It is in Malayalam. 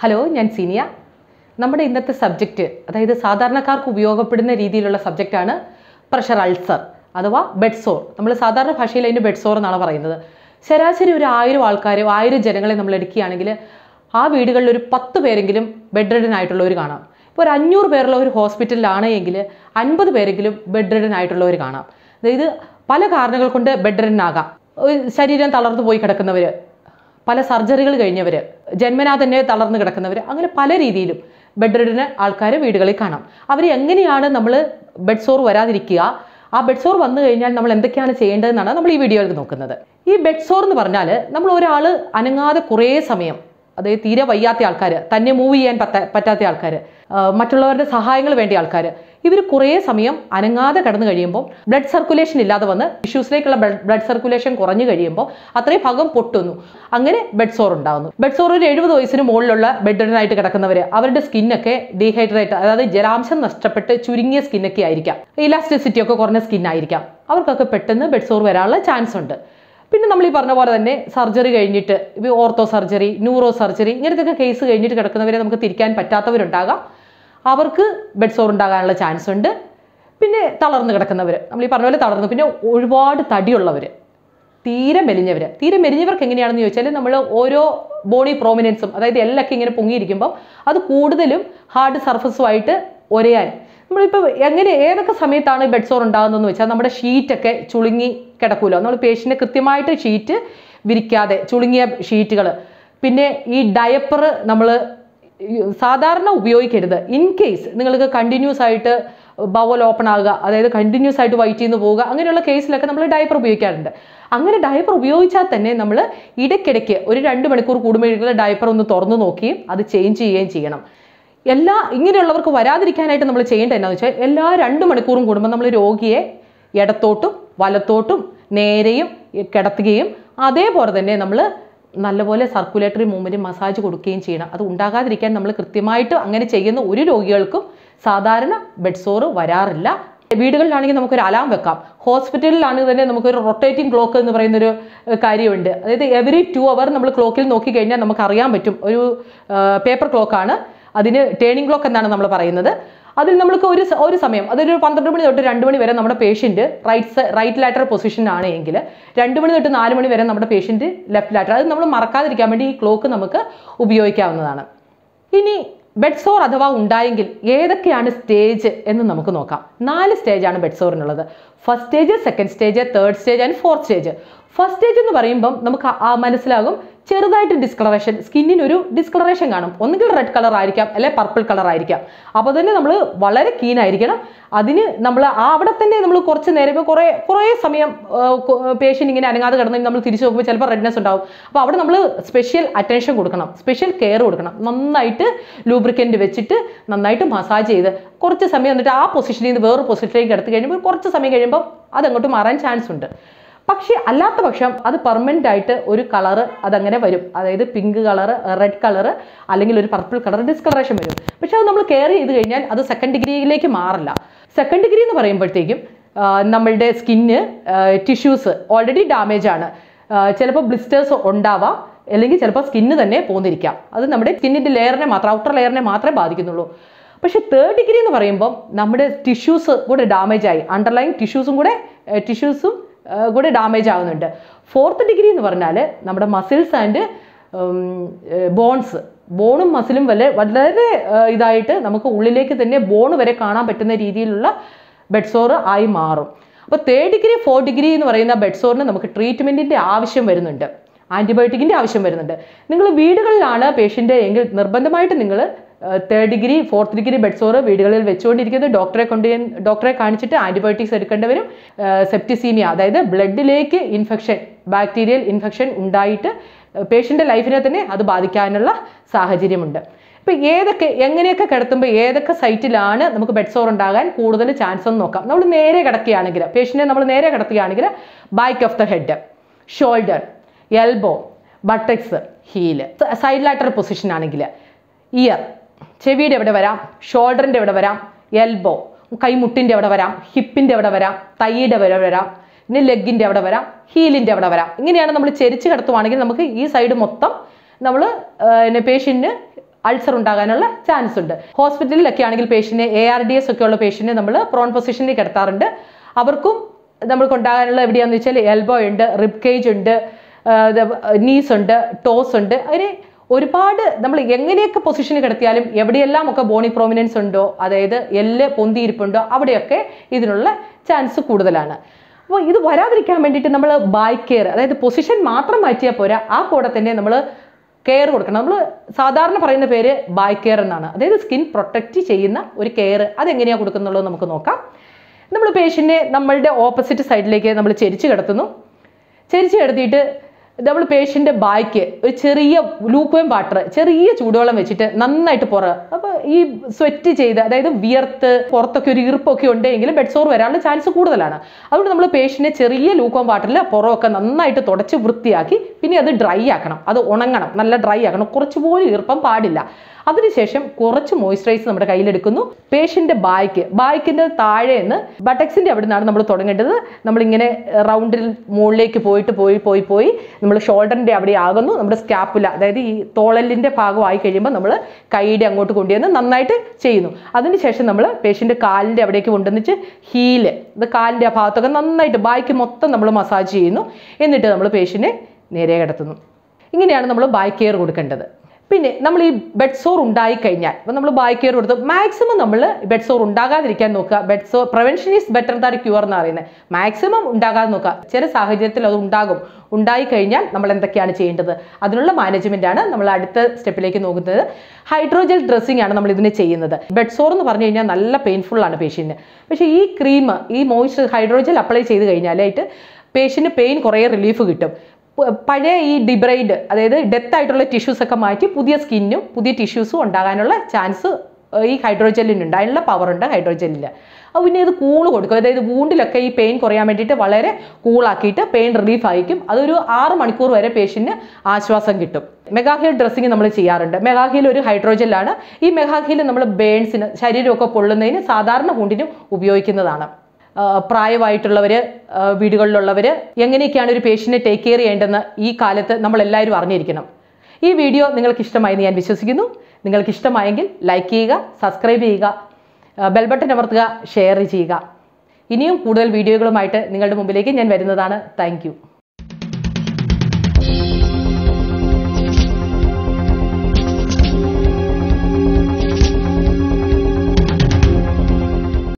ഹലോ ഞാൻ സിനിയ നമ്മുടെ ഇന്നത്തെ സബ്ജക്റ്റ് അതായത് സാധാരണക്കാർക്ക് ഉപയോഗപ്പെടുന്ന രീതിയിലുള്ള സബ്ജക്റ്റാണ് പ്രഷർ അൾസർ അഥവാ ബെഡ് സോർ നമ്മൾ സാധാരണ ഭാഷയിൽ അതിന് ബെഡ് സോർ എന്നാണ് പറയുന്നത് ശരാശരി ഒരു ആയിരം ആൾക്കാർ ആയിരം ജനങ്ങളെ നമ്മൾ എടുക്കുകയാണെങ്കിൽ ആ വീടുകളിൽ ഒരു പത്ത് പേരെങ്കിലും ബെഡ് റിഡൻ ആയിട്ടുള്ളവർ കാണാം ഇപ്പോൾ ഒരു അഞ്ഞൂറ് പേരുള്ള ഒരു ഹോസ്പിറ്റലിലാണ് എങ്കിൽ അൻപത് പേരെങ്കിലും ബെഡ് റിഡൻ ആയിട്ടുള്ളവർ കാണാം അതായത് പല കാരണങ്ങൾ കൊണ്ട് ബെഡ് റിഡൻ ആകാം ഒരു ശരീരം തളർന്നു പോയി കിടക്കുന്നവർ പല സർജറികൾ കഴിഞ്ഞവർ ജന്മനാ തന്നെ തളർന്നു കിടക്കുന്നവർ അങ്ങനെ പല രീതിയിലും ബെഡ് റിഡിന് ആൾക്കാർ വീടുകളിൽ കാണാം അവർ എങ്ങനെയാണ് നമ്മൾ ബെഡ് സോർ വരാതിരിക്കുക ആ ബെഡ് സോർ വന്നു കഴിഞ്ഞാൽ നമ്മൾ എന്തൊക്കെയാണ് ചെയ്യേണ്ടതെന്നാണ് നമ്മൾ ഈ വീഡിയോയിൽ നോക്കുന്നത് ഈ ബെഡ് സോർ എന്ന് പറഞ്ഞാൽ നമ്മൾ ഒരാൾ അനങ്ങാതെ കുറേ സമയം അതായത് തീരെ വയ്യാത്ത ആൾക്കാർ തന്നെ മൂവ് ചെയ്യാൻ പറ്റാ പറ്റാത്ത ആൾക്കാർ മറ്റുള്ളവരുടെ സഹായങ്ങൾ വേണ്ട ആൾക്കാർ ഇവർ കുറേ സമയം അനങ്ങാതെ കിടന്നു കഴിയുമ്പോൾ ബ്ലഡ് സർക്കുലേഷൻ ഇല്ലാതെ വന്ന് ടിഷ്യൂസിലേക്കുള്ള ബ്ലഡ് സർക്കുലേഷൻ കുറഞ്ഞു കഴിയുമ്പോൾ അത്രയും ഭാഗം പൊട്ടുന്നു അങ്ങനെ ബെഡ് സോർ ഉണ്ടാകുന്നു ബെഡ് സോർ ഒരു എഴുപത് വയസ്സിന് മുകളിലുള്ള ബെഡിനായിട്ട് കിടക്കുന്നവർ അവരുടെ സ്കിന്നൊക്കെ ഡീഹൈഡ്രേറ്റ് അതായത് ജലാംശം നഷ്ടപ്പെട്ട് ചുരുങ്ങിയ സ്കിന്നൊക്കെ ആയിരിക്കാം ഇലാസ്റ്റിസിറ്റി ഒക്കെ കുറഞ്ഞ സ്കിൻ ആയിരിക്കാം അവർക്കൊക്കെ പെട്ടെന്ന് ബെഡ് സോർ വരാനുള്ള ചാൻസ് ഉണ്ട് പിന്നെ നമ്മൾ ഈ പറഞ്ഞ പോലെ തന്നെ സർജറി കഴിഞ്ഞിട്ട് ഇപ്പോൾ ഓർത്തോ സർജറി ന്യൂറോ സർജറി ഇങ്ങനത്തെ കേസ് കഴിഞ്ഞിട്ട് കിടക്കുന്നവരെ നമുക്ക് തിരിക്കാൻ പറ്റാത്തവരുണ്ടാകാം അവർക്ക് ബെഡ് സോർ ഉണ്ടാകാനുള്ള ചാൻസ് ഉണ്ട് പിന്നെ തളർന്ന് കിടക്കുന്നവർ നമ്മൾ ഈ പറഞ്ഞ പോലെ തളർന്നു പിന്നെ ഒരുപാട് തടിയുള്ളവർ തീരെ മെലിഞ്ഞവർ തീരെ മെലിഞ്ഞവർക്ക് എങ്ങനെയാണെന്ന് ചോദിച്ചാൽ നമ്മൾ ഓരോ ബോഡി പ്രോമിനൻസും അതായത് എല്ലൊക്കെ ഇങ്ങനെ പൊങ്ങിയിരിക്കുമ്പോൾ അത് കൂടുതലും ഹാർഡ് സർഫസുമായിട്ട് ഒരയാൻ നമ്മളിപ്പോൾ എങ്ങനെ ഏതൊക്കെ സമയത്താണ് ബെഡ് സോർ ഉണ്ടാകുന്നതെന്ന് വെച്ചാൽ നമ്മുടെ ഷീറ്റൊക്കെ ചുളുങ്ങി കിടക്കുമല്ലോ നമ്മൾ പേഷ്യൻ്റെ കൃത്യമായിട്ട് ഷീറ്റ് വിരിക്കാതെ ചുളുങ്ങിയ ഷീറ്റുകൾ പിന്നെ ഈ ഡയപ്പർ നമ്മൾ സാധാരണ ഉപയോഗിക്കരുത് ഇൻ കേസ് നിങ്ങൾക്ക് കണ്ടിന്യൂസ് ആയിട്ട് ബവൽ ഓപ്പൺ ആകുക അതായത് കണ്ടിന്യൂസ് ആയിട്ട് വൈറ്റ് നിന്ന് പോവുക അങ്ങനെയുള്ള കേസിലൊക്കെ നമ്മൾ ഡയപ്പർ ഉപയോഗിക്കാറുണ്ട് അങ്ങനെ ഡയപ്പർ ഉപയോഗിച്ചാൽ തന്നെ നമ്മൾ ഇടയ്ക്കിടയ്ക്ക് ഒരു രണ്ട് മണിക്കൂർ കൂടുമ്പോഴേക്കും ഡയപ്പർ ഒന്ന് തുറന്നു നോക്കുകയും അത് ചേഞ്ച് ചെയ്യുകയും ചെയ്യണം എല്ലാ ഇങ്ങനെയുള്ളവർക്ക് വരാതിരിക്കാനായിട്ട് നമ്മൾ ചെയ്യേണ്ടത് എന്നാന്ന് വെച്ചാൽ എല്ലാ രണ്ട് മണിക്കൂറും കൂടുമ്പോൾ നമ്മൾ രോഗിയെ ഇടത്തോട്ടും വലത്തോട്ടും നേരെയും കിടത്തുകയും അതേപോലെ തന്നെ നമ്മൾ നല്ലപോലെ സർക്കുലേറ്ററി മൂവ്മെൻറ്റ് മസാജ് കൊടുക്കുകയും ചെയ്യണം അത് ഉണ്ടാകാതിരിക്കാൻ നമ്മൾ കൃത്യമായിട്ട് അങ്ങനെ ചെയ്യുന്ന ഒരു രോഗികൾക്കും സാധാരണ ബെഡ് സോറ് വരാറില്ല വീടുകളിലാണെങ്കിൽ നമുക്കൊരു അലാം വെക്കാം ഹോസ്പിറ്റലിലാണെങ്കിൽ തന്നെ നമുക്കൊരു റൊട്ടേറ്റിംഗ് ക്ലോക്ക് എന്ന് പറയുന്നൊരു കാര്യമുണ്ട് അതായത് എവറി ടു അവർ നമ്മൾ ക്ലോക്കിൽ നോക്കിക്കഴിഞ്ഞാൽ നമുക്ക് അറിയാൻ പറ്റും ഒരു പേപ്പർ ക്ലോക്കാണ് അതിന് ടേണിംഗ് ക്ലോക്ക് എന്നാണ് നമ്മൾ പറയുന്നത് അതിൽ നമുക്ക് ഒരു ഒരു സമയം അതൊരു പന്ത്രണ്ട് മണി തൊട്ട് രണ്ട് മണി വരെ നമ്മുടെ patient right right later position ആണ് എങ്കിൽ രണ്ട് മണി തൊട്ട് നാല് മണി വരെ നമ്മുടെ പേഷ്യൻറ്റ് ലെഫ്റ്റ് ലാറ്റർ അത് നമ്മൾ മറക്കാതിരിക്കാൻ വേണ്ടി ഈ ക്ലോക്ക് നമുക്ക് ഉപയോഗിക്കാവുന്നതാണ് ഇനി ബെഡ് സോർ അഥവാ ഉണ്ടായെങ്കിൽ ഏതൊക്കെയാണ് സ്റ്റേജ് എന്ന് നമുക്ക് നോക്കാം നാല് സ്റ്റേജാണ് ബെഡ് സോറിനുള്ളത് first stage second stage third stage and fourth stage first stage എന്ന് പറയുമ്പം നമുക്ക് മനസ്സിലാകും ചെറുതായിട്ട് ഡിസ്കളറേഷൻ സ്കിന്നിന് ഒരു ഡിസ്കളറേഷൻ കാണും ഒന്നുകിൽ റെഡ് കളർ ആയിരിക്കാം അല്ലെ പർപ്പിൾ കളർ ആയിരിക്കാം അപ്പോൾ തന്നെ നമ്മൾ വളരെ കീൻ ആയിരിക്കണം അതിന് നമ്മൾ ആ അവിടെ തന്നെ നമ്മൾ കുറച്ച് നേരം ഇപ്പോൾ കുറേ കുറേ സമയം പേഷ്യൻ്റ് ഇങ്ങനെ അനങ്ങാതെ കിടന്ന് നമ്മൾ തിരിച്ചു നോക്കുമ്പോൾ ചിലപ്പോൾ റെഡ്നെസ് ഉണ്ടാവും അപ്പോൾ അവിടെ നമ്മൾ സ്പെഷ്യൽ അറ്റൻഷൻ കൊടുക്കണം സ്പെഷ്യൽ കെയർ കൊടുക്കണം നന്നായിട്ട് ലൂബ്രിക്കൻ്റ് വെച്ചിട്ട് നന്നായിട്ട് മസാജ് ചെയ്ത് കുറച്ച് സമയം എന്നിട്ട് ആ പൊസിഷനിൽ നിന്ന് വേറൊരു പൊസിഷനിലേക്ക് എടുത്തു കഴിയുമ്പോൾ കുറച്ച് സമയം കഴിയുമ്പോൾ അതങ്ങോട്ട് മാറാൻ ചാൻസ് ഉണ്ട് പക്ഷേ അല്ലാത്ത പക്ഷം അത് പെർമനൻ്റ് ആയിട്ട് ഒരു കളറ് അതങ്ങനെ വരും അതായത് പിങ്ക് കളറ് റെഡ് കളറ് അല്ലെങ്കിൽ ഒരു പർപ്പിൾ കളർ ഡിസ്കളറേഷൻ വരും പക്ഷെ അത് നമ്മൾ കെയർ ചെയ്ത് കഴിഞ്ഞാൽ അത് സെക്കൻഡ് ഡിഗ്രിയിലേക്ക് മാറില്ല സെക്കൻഡ് ഡിഗ്രി എന്ന് പറയുമ്പോഴത്തേക്കും നമ്മളുടെ സ്കിന്ന് ടിഷ്യൂസ് ഓൾറെഡി ഡാമേജ് ആണ് ചിലപ്പോൾ ബ്ലിസ്റ്റേഴ്സ് ഉണ്ടാവാം അല്ലെങ്കിൽ ചിലപ്പോൾ സ്കിന്ന് തന്നെ പോന്നിരിക്കാം അത് നമ്മുടെ സ്കിന്നിൻ്റെ ലെയറിനെ മാത്രം ഔട്ടർ ലെയറിനെ മാത്രമേ ബാധിക്കുന്നുള്ളൂ പക്ഷേ തേർഡ് ഡിഗ്രി എന്ന് പറയുമ്പോൾ നമ്മുടെ ടിഷ്യൂസ് കൂടെ ഡാമേജ് ആയി അണ്ടർലൈൻ ടിഷ്യൂസും കൂടെ ടിഷ്യൂസും കൂടെ ഡാമേജ് ആവുന്നുണ്ട് ഫോർത്ത് ഡിഗ്രി എന്ന് പറഞ്ഞാൽ നമ്മുടെ മസിൽസ് ആൻഡ് ബോൺസ് ബോണും മസിലും വല്ല വളരെ ഇതായിട്ട് നമുക്ക് ഉള്ളിലേക്ക് തന്നെ ബോൺ വരെ കാണാൻ പറ്റുന്ന രീതിയിലുള്ള ബെഡ് സോറ് ആയി മാറും അപ്പോൾ തേർഡ് ഡിഗ്രി ഫോർത്ത് ഡിഗ്രി എന്ന് പറയുന്ന ബെഡ് സോറിന് നമുക്ക് ട്രീറ്റ്മെൻറ്റിൻ്റെ ആവശ്യം വരുന്നുണ്ട് ആൻറ്റിബയോട്ടിക്കിൻ്റെ ആവശ്യം വരുന്നുണ്ട് നിങ്ങൾ വീടുകളിലാണ് പേഷ്യൻ്റ് എങ്കിൽ നിർബന്ധമായിട്ട് നിങ്ങൾ third degree fourth degree bed sore വീടുകളിൽ വെച്ചുകൊണ്ടിരിക്കുന്നത് ഡോക്ടറെ കൊണ്ട് ഡോക്ടറെ കാണിച്ചിട്ട് ആൻറ്റിബയോട്ടിക്സ് എടുക്കേണ്ടി വരും സെപ്റ്റിസീമിയ അതായത് ബ്ലഡിലേക്ക് ഇൻഫെക്ഷൻ ബാക്ടീരിയൽ ഇൻഫെക്ഷൻ ഉണ്ടായിട്ട് പേഷ്യൻ്റെ ലൈഫിനെ തന്നെ അത് ബാധിക്കാനുള്ള സാഹചര്യമുണ്ട് ഇപ്പം ഏതൊക്കെ എങ്ങനെയൊക്കെ കിടത്തുമ്പോൾ ഏതൊക്കെ സൈറ്റിലാണ് നമുക്ക് ബെഡ് സോർ ഉണ്ടാകാൻ കൂടുതൽ ചാൻസ് എന്ന് നോക്കാം നമ്മൾ നേരെ കിടക്കുകയാണെങ്കിൽ പേഷ്യനെ നമ്മൾ നേരെ കിടത്തുകയാണെങ്കിൽ back of the head shoulder elbow buttocks heel side lateral position ആണെങ്കിൽ ഇയർ ചെവിയുടെ എവിടെ വരാം ഷോൾഡറിൻ്റെ എവിടെ വരാം എൽബോ കൈമുട്ടിൻ്റെ എവിടെ വരാം ഹിപ്പിൻ്റെ എവിടെ വരാം തൈയുടെ എവിടെ വരാം പിന്നെ ലെഗിൻ്റെ അവിടെ വരാം ഹീലിൻ്റെ അവിടെ വരാം ഇങ്ങനെയാണ് നമ്മൾ ചെരിച്ച് കിടത്തുവാണെങ്കിൽ നമുക്ക് ഈ സൈഡ് മൊത്തം നമ്മൾ പേഷ്യൻറ്റിന് അൾസർ ഉണ്ടാകാനുള്ള ചാൻസ് ഉണ്ട് ഹോസ്പിറ്റലിലൊക്കെ ആണെങ്കിൽ patient A R D S ഒക്കെ ഉള്ള പേഷ്യൻറ്റ് നമ്മൾ പ്രോൺ പൊസിഷനിൽ കിടത്താറുണ്ട് അവർക്കും നമ്മൾക്ക് ഉണ്ടാകാനുള്ള എവിടെയാണെന്ന് വെച്ചാൽ എൽബോ ഉണ്ട് റിബ് കേജ് ഉണ്ട് നീസ് ഉണ്ട് ടോസ് ഉണ്ട് അങ്ങനെ ഒരുപാട് നമ്മൾ എങ്ങനെയൊക്കെ പൊസിഷനിൽ കിടത്തിയാലും എവിടെയെല്ലാം ഒക്കെ ബോണി പ്രോമിനൻസ് ഉണ്ടോ അതായത് എല്ല് പൊന്തിയിരിപ്പുണ്ടോ അവിടെയൊക്കെ ഇതിനുള്ള ചാൻസ് കൂടുതലാണ് അപ്പോൾ ഇത് വരാതിരിക്കാൻ വേണ്ടിയിട്ട് നമ്മൾ ബൈ കെയർ അതായത് പൊസിഷൻ മാത്രം മാറ്റിയാൽ പോരാ ആ കൂടെ തന്നെ നമ്മൾ കെയർ കൊടുക്കണം നമ്മൾ സാധാരണ പറയുന്ന പേര് ബൈ കെയർ എന്നാണ് അതായത് സ്കിൻ പ്രൊട്ടക്റ്റ് ചെയ്യുന്ന ഒരു കെയർ അതെങ്ങനെയാണ് കൊടുക്കുന്നുള്ളത് നമുക്ക് നോക്കാം നമ്മൾ പേഷ്യൻറ്റിനെ നമ്മളുടെ ഓപ്പോസിറ്റ് സൈഡിലേക്ക് നമ്മൾ ചെരിച്ച് കിടത്തുന്നു ചെരിച്ച് കിടത്തിയിട്ട് നമ്മൾ പേഷ്യൻ്റെ ബായ്ക്ക് ഒരു ചെറിയ ലൂക്കോയും വാട്ടർ ചെറിയ ചൂടുവെള്ളം വെച്ചിട്ട് നന്നായിട്ട് പുറ അപ്പോൾ ഈ സ്വെറ്റ് ചെയ്ത് അതായത് വിയർത്ത് പുറത്തൊക്കെ ഒരു ഈർപ്പൊക്കെ ഉണ്ടെങ്കിൽ ബെഡ് സോർ വരാനുള്ള ചാൻസ് കൂടുതലാണ് അതുകൊണ്ട് നമ്മൾ പേഷ്യൻ്റെ ചെറിയ ലൂക്കോം വാട്ടറിൽ പുറമൊക്കെ നന്നായിട്ട് തുടച്ച് വൃത്തിയാക്കി പിന്നെ അത് ഡ്രൈ ആക്കണം അത് ഉണങ്ങണം നല്ല ഡ്രൈ ആക്കണം കുറച്ചുപോലും ഈർപ്പം പാടില്ല അതിനുശേഷം കുറച്ച് മോയ്സ്ചറൈസ് നമ്മുടെ കയ്യിലെടുക്കുന്നു പേഷ്യൻ്റെ ബായ്ക്ക് ബായ്ക്കിൻ്റെ താഴെ നിന്ന് ബട്ടക്സിൻ്റെ അവിടെ നിന്നാണ് നമ്മൾ തുടങ്ങേണ്ടത് നമ്മളിങ്ങനെ റൗണ്ടിൽ മുകളിലേക്ക് പോയിട്ട് പോയി പോയി പോയി നമ്മൾ ഷോൾഡറിൻ്റെ അവിടെ ആകുന്നു നമ്മുടെ സ്കാപ്പുല അതായത് ഈ തോളലിൻ്റെ ഭാഗമായി കഴിയുമ്പോൾ നമ്മൾ കൈയുടെ അങ്ങോട്ട് കൊണ്ടുവന്ന് നന്നായിട്ട് ചെയ്യുന്നു അതിനുശേഷം നമ്മൾ പേഷ്യൻ്റെ കാലിൻ്റെ അവിടേക്ക് കൊണ്ടുവന്നിട്ട് ഹീല് ഇത് കാലിൻ്റെ ആ ഭാഗത്തൊക്കെ നന്നായിട്ട് ബായ്ക്ക് മൊത്തം നമ്മൾ മസാജ് ചെയ്യുന്നു എന്നിട്ട് നമ്മൾ പേഷ്യനെ നേരെ കിടത്തുന്നു ഇങ്ങനെയാണ് നമ്മൾ ബായ് കെയർ കൊടുക്കേണ്ടത് പിന്നെ നമ്മൾ ഈ ബെഡ് സോർ ഉണ്ടായി കഴിഞ്ഞാൽ ഇപ്പം നമ്മൾ ബായ് കെയർ കൊടുത്ത് മാക്സിമം നമ്മൾ ബെഡ് സോർ ഉണ്ടാകാതിരിക്കാൻ നോക്കുക bed sore prevention is better than cure എന്ന് പറയുന്നത് മാക്സിമം ഉണ്ടാകാതെ നോക്കുക ചില സാഹചര്യത്തിൽ അത് ഉണ്ടാകും ഉണ്ടായി കഴിഞ്ഞാൽ നമ്മൾ എന്തൊക്കെയാണ് ചെയ്യേണ്ടത് അതിനുള്ള മാനേജ്മെന്റ് ആണ് നമ്മൾ അടുത്ത സ്റ്റെപ്പിലേക്ക് നോക്കുന്നത് ഹൈഡ്രോജൽ ഡ്രസ്സിംഗ് ആണ് നമ്മൾ ഇതിന് ചെയ്യുന്നത് ബെഡ് സോർ എന്ന് പറഞ്ഞു കഴിഞ്ഞാൽ നല്ല പെയിൻഫുൾ ആണ് പേഷ്യൻറ്റിന് പക്ഷേ ഈ ക്രീം ഈ മോയ്സ്ചർ ഹൈഡ്രോജൽ അപ്ലൈ ചെയ്ത് കഴിഞ്ഞാലായിട്ട് പേഷ്യൻറ്റ് പെയിൻ കുറേ റിലീഫ് കിട്ടും പ- പഴയ ഈ ഡിബ്രൈഡ് അതായത് ഡെത്ത് ആയിട്ടുള്ള ടിഷ്യൂസ് ഒക്കെ മാറ്റി പുതിയ സ്കിന്നും പുതിയ ടിഷ്യൂസും ഉണ്ടാകാനുള്ള ചാൻസ് ഈ ഹൈഡ്രോജെല്ലിനുണ്ട് അതിനുള്ള പവർ ഉണ്ട് ഹൈഡ്രോജെല്ലിൽ അപ്പോൾ പിന്നെ ഇത് കൂള് കൊടുക്കും അതായത് വൂണ്ടിലൊക്കെ ഈ പെയിൻ കുറയാൻ വേണ്ടിയിട്ട് വളരെ കൂളാക്കിയിട്ട് പെയിൻ റിലീഫ് ആയിരിക്കും അതൊരു ആറ് മണിക്കൂർ വരെ പേഷ്യൻറ്റിന് ആശ്വാസം കിട്ടും മെഗാഹീൽ ഡ്രസ്സിങ് നമ്മൾ ചെയ്യാറുണ്ട് മെഗാഹീൽ ഒരു ഹൈഡ്രോജെല്ലാണ് ഈ മെഗാഹീൽ നമ്മൾ ബേൺസിന് ശരീരമൊക്കെ പൊള്ളുന്നതിന് സാധാരണ വൂണ്ടിനും ഉപയോഗിക്കുന്നതാണ് ആ, പ്രായമായിട്ടുള്ളവർ വീടുകളിലുള്ളവർ എങ്ങനെയൊക്കെയാണ് ഒരു പേഷ്യൻറ്റിനെ ടേക്ക് കെയർ ചെയ്യേണ്ടതെന്ന് ഈ കാലത്ത് നമ്മൾ എല്ലാവരും അറിഞ്ഞിരിക്കണം ഈ വീഡിയോ നിങ്ങൾക്ക് ഇഷ്ടമായെന്ന് ഞാൻ വിശ്വസിക്കുന്നു നിങ്ങൾക്ക് ഇഷ്ടമായെങ്കിൽ ലൈക്ക് ചെയ്യുക സബ്സ്ക്രൈബ് ചെയ്യുക ബെൽ ബട്ടൺ അമർത്തുക ഷെയർ ചെയ്യുക ഇനിയും കൂടുതൽ വീഡിയോകളുമായിട്ട് നിങ്ങളുടെ മുമ്പിലേക്ക് ഞാൻ വരുന്നതാണ് താങ്ക്